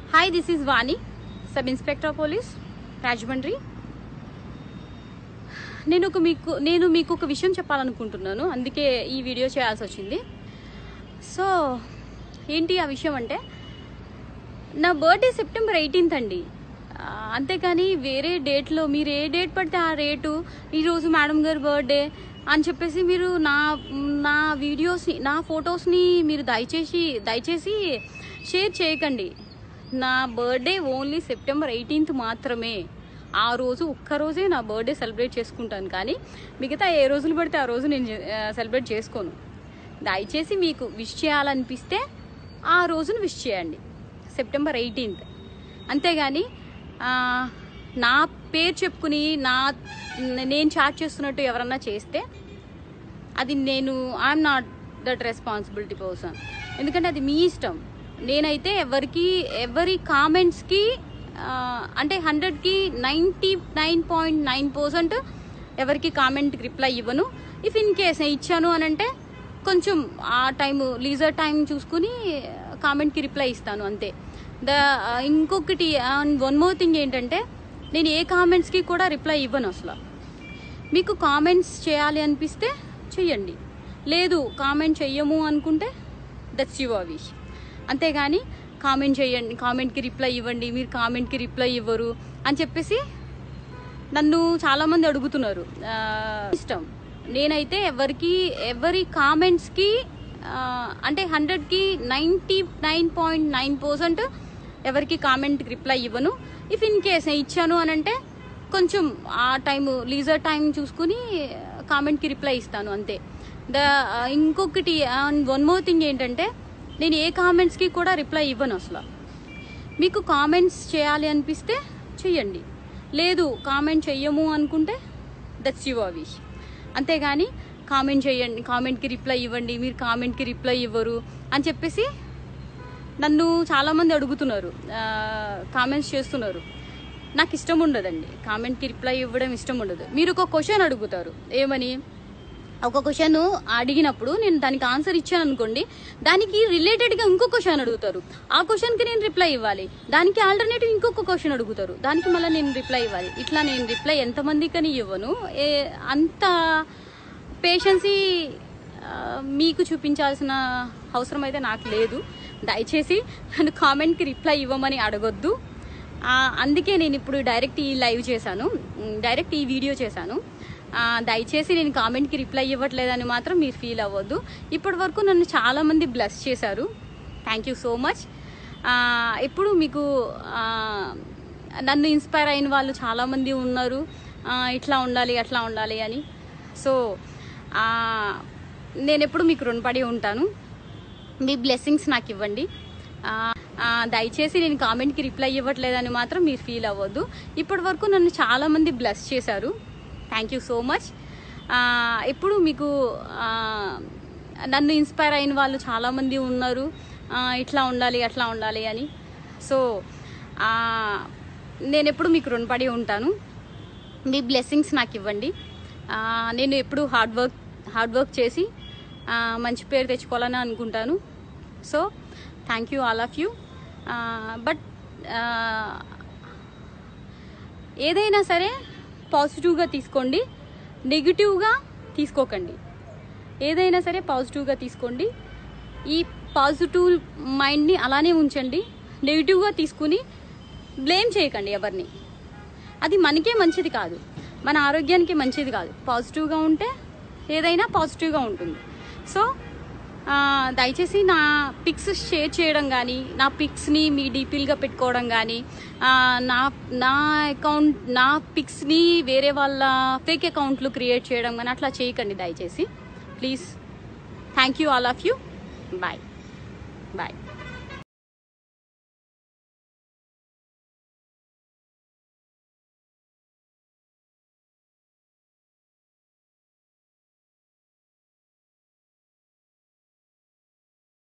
hi this is Vani sub inspector police Rajahmundry నేను ఒక మీకు నేను మీకు ఒక విషయం చెప్పాలనుకుంటున్నాను అందుకే ఈ వీడియో చేయాల్సి వచ్చింది సో ఏంటి ఆ విషయం అంటే నా బర్త్డే సెప్టెంబర్ ఎయిటీన్త్ అండి ఆ, అంతేకాని వేరే డేట్లో మీరు ఏ డేట్ పడితే ఆ రేటు ఈరోజు మేడం గారి బర్త్డే అని చెప్పేసి మీరు నా నా వీడియోస్ని నా ఫొటోస్ని మీరు దయచేసి దయచేసి షేర్ చేయకండి నా బర్త్డే ఓన్లీ సెప్టెంబర్ ఎయిటీన్త్ మాత్రమే ఆ రోజు ఒక్కరోజే నా బర్త్డే సెలబ్రేట్ చేసుకుంటాను కానీ మిగతా ఏ రోజులు పడితే ఆ రోజు నేను సెలబ్రేట్ చేసుకోను దయచేసి మీకు విష్ చేయాలనిపిస్తే ఆ రోజును విష్ చేయండి సెప్టెంబర్ ఎయిటీన్త్ అంతేగాని ఆ, నా పేరు చెప్పుకుని నా నేను చాట్ చేస్తున్నట్టు ఎవరన్నా చేస్తే అది నేను I'm not that responsibility person ఎందుకంటే అది మీ ఇష్టం నేనైతే ఎవరికి ఎవరి కామెంట్స్కి అంటే హండ్రెడ్కి ninety nine point nine percent ఎవరికి కామెంట్కి రిప్లై ఇవ్వను ఇఫ్ ఇన్ కేస్ నేను ఇచ్చాను అని అంటే కొంచెం ఆ టైం లీజర్ టైం చూసుకుని కామెంట్కి రిప్లై ఇస్తాను అంతే ద ఇంకొకటి వన్ మోర్ థింగ్ ఏంటంటే నేను ఏ కామెంట్స్కి కూడా రిప్లై ఇవ్వను అసలు మీకు కామెంట్స్ చేయాలి అనిపిస్తే చెయ్యండి లేదు కామెంట్ చెయ్యము అనుకుంటే దట్స్ యువర్ విష్ అంతేగాని కామెంట్ చేయండి కామెంట్కి రిప్లై ఇవ్వండి మీరు కామెంట్కి రిప్లై ఇవ్వరు అని చెప్పేసి నన్ను చాలామంది అడుగుతున్నారు ఆ, ఇష్టం నేనైతే ఎవరికి ఎవరి కామెంట్స్కి అంటే హండ్రెడ్కి ninety nine point nine percent ఎవరికి కామెంట్కి రిప్లై ఇవ్వను ఇఫ్ ఇన్ కేస్ నేను ఇచ్చాను అని అంటే కొంచెం ఆ టైం లీజర్ టైం చూసుకుని కామెంట్కి రిప్లై ఇస్తాను అంతే ద ఇంకొకటి వన్ మోర్ థింగ్ ఏంటంటే నేను ఏ కామెంట్స్కి కూడా రిప్లై ఇవ్వను అసలు మీకు కామెంట్స్ చేయాలి అనిపిస్తే చెయ్యండి లేదు కామెంట్ చెయ్యము అనుకుంటే దట్స్ యువర్ విష్ అంతేగాని కామెంట్ చేయండి కామెంట్కి రిప్లై ఇవ్వండి మీరు కామెంట్కి రిప్లై ఇవ్వరు అని చెప్పేసి నన్ను చాలామంది అడుగుతున్నారు కామెంట్స్ చేస్తున్నారు నాకు ఇష్టం ఉండదండి కామెంట్కి రిప్లై ఇవ్వడం ఇష్టం ఉండదు మీరు ఒక క్వశ్చన్ అడుగుతారు ఏమని ఒక క్వశ్చన్ అడిగినప్పుడు నేను దానికి ఆన్సర్ ఇచ్చాను అనుకోండి దానికి రిలేటెడ్గా ఇంకో క్వశ్చన్ అడుగుతారు ఆ క్వశ్చన్కి నేను రిప్లై ఇవ్వాలి దానికి ఆల్టర్నేటివ్ ఇంకొక క్వశ్చన్ అడుగుతారు దానికి మళ్ళీ నేను రిప్లై ఇవ్వాలి ఇట్లా నేను రిప్లై ఎంతమందికని ఇవ్వను ఏ అంత పేషెన్సీ మీకు చూపించాల్సిన అవసరం అయితే నాకు లేదు దయచేసి నన్ను కామెంట్కి రిప్లై ఇవ్వమని అడగొద్దు ఆ, అందుకే నేను ఇప్పుడు డైరెక్ట్ ఈ లైవ్ చేశాను ఉమ్, డైరెక్ట్ ఈ వీడియో చేశాను ఆ, దయచేసి నేను కామెంట్కి రిప్లై ఇవ్వట్లేదని మాత్రం మీరు ఫీల్ అవ్వద్దు ఇప్పటి వరకు నన్ను చాలామంది బ్లెస్ చేశారు థ్యాంక్ యూ సో మచ్ ఇప్పుడు మీకు ఆ, నన్ను ఇన్స్పైర్ అయిన వాళ్ళు చాలామంది ఉన్నారు ఆ, ఇట్లా ఉండాలి అట్లా ఉండాలి అని సో ఆ, నేను ఎప్పుడు మీకు రుణపడి ఉంటాను మీ బ్లెస్సింగ్స్ నాకు ఇవ్వండి ఆ, ఆ, దయచేసి నేను కామెంట్కి రిప్లై ఇవ్వట్లేదని మాత్రం మీరు ఫీల్ అవ్వద్దు ఇప్పటి వరకు నన్ను చాలామంది బ్లెస్ చేశారు థ్యాంక్ యూ సో మచ్ ఇప్పుడు మీకు ఆ, నన్ను ఇన్స్పైర్ అయిన వాళ్ళు చాలామంది ఉన్నారు ఆ, ఇట్లా ఉండాలి అట్లా ఉండాలి అని సో ఆ, నేను ఎప్పుడు మీకు రుణపడి ఉంటాను మీ బ్లెస్సింగ్స్ నాకు ఇవ్వండి ఆ, నేను ఎప్పుడు హార్డ్ వర్క్ హార్డ్ వర్క్ చేసి ఆ, మంచి పేరు తెచ్చుకోవాలని అనుకుంటాను so thank you all of you but ఏదైనా సరే పాజిటివ్గా తీసుకోండి నెగిటివ్గా తీసుకోకండి ఏదైనా సరే పాజిటివ్గా తీసుకోండి ఈ పాజిటివ్ మైండ్ని అలానే ఉంచండి నెగిటివ్గా తీసుకుని బ్లేమ్ చేయకండి ఎవరిని అది మనకే మంచిది కాదు మన ఆరోగ్యానికి మంచిది కాదు పాజిటివ్గా ఉంటే ఏదైనా పాజిటివ్గా ఉంటుంది సో ఆ, దయచేసి నా పిక్స్ షేర్ చేయడం కానీ నా పిక్స్ని మీ డీపీలుగా పెట్టుకోవడం కానీ ఆ, నా నా అకౌంట్ నా పిక్స్ని వేరే వాళ్ళ ఫేక్ అకౌంట్లు క్రియేట్ చేయడం కానీ అట్లా చేయకండి దయచేసి please thank you all of you bye bye